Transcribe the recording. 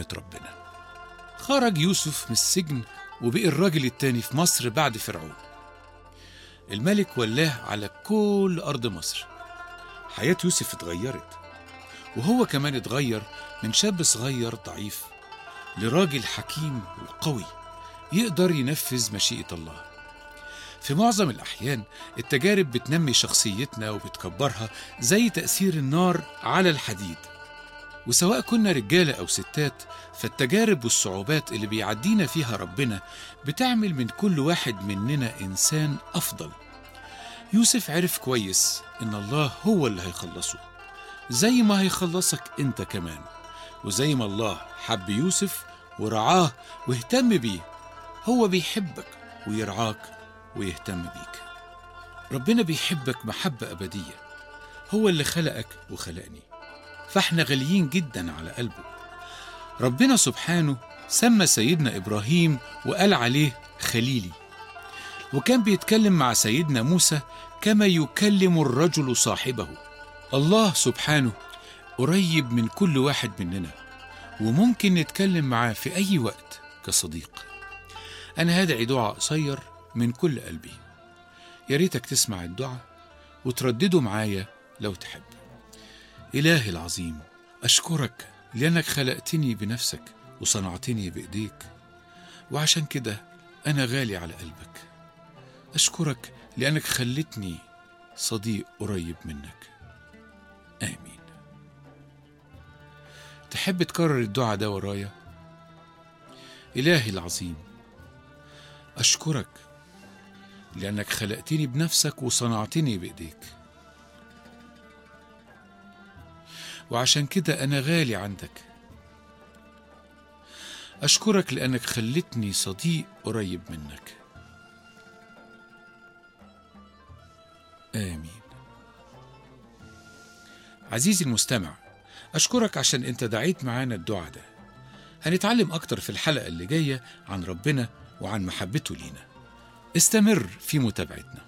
ربنا خرج يوسف من السجن وبقي الراجل التاني في مصر بعد فرعون الملك ولاه على كل أرض مصر حياة يوسف اتغيرت وهو كمان اتغير من شاب صغير ضعيف لراجل حكيم وقوي يقدر ينفذ مشيئة الله في معظم الأحيان التجارب بتنمي شخصيتنا وبتكبرها زي تأثير النار على الحديد وسواء كنا رجالة أو ستات فالتجارب والصعوبات اللي بيعدينا فيها ربنا بتعمل من كل واحد مننا إنسان أفضل يوسف عرف كويس إن الله هو اللي هيخلصه زي ما هيخلصك أنت كمان وزي ما الله حب يوسف ورعاه واهتم بيه هو بيحبك ويرعاك ويهتم بيك ربنا بيحبك محبة أبدية هو اللي خلقك وخلقني فاحنا غاليين جدا على قلبه ربنا سبحانه سمى سيدنا إبراهيم وقال عليه خليلي وكان بيتكلم مع سيدنا موسى كما يكلم الرجل صاحبه الله سبحانه قريب من كل واحد مننا وممكن نتكلم معاه في أي وقت كصديق أنا هدعي دعاء قصير من كل قلبي يا ريتك تسمع الدعاء وتردده معايا لو تحب إلهي العظيم أشكرك لأنك خلقتني بنفسك وصنعتني بإيديك وعشان كده أنا غالي على قلبك أشكرك لأنك خلتني صديق قريب منك آمين تحب تكرر الدعاء ده ورايا إلهي العظيم أشكرك لأنك خلقتني بنفسك وصنعتني بإيديك وعشان كده أنا غالي عندك أشكرك لأنك خلتني صديق قريب منك آمين عزيزي المستمع أشكرك عشان أنت دعيت معانا الدعاء ده هنتعلم أكتر في الحلقة اللي جاية عن ربنا وعن محبته لينا استمر في متابعتنا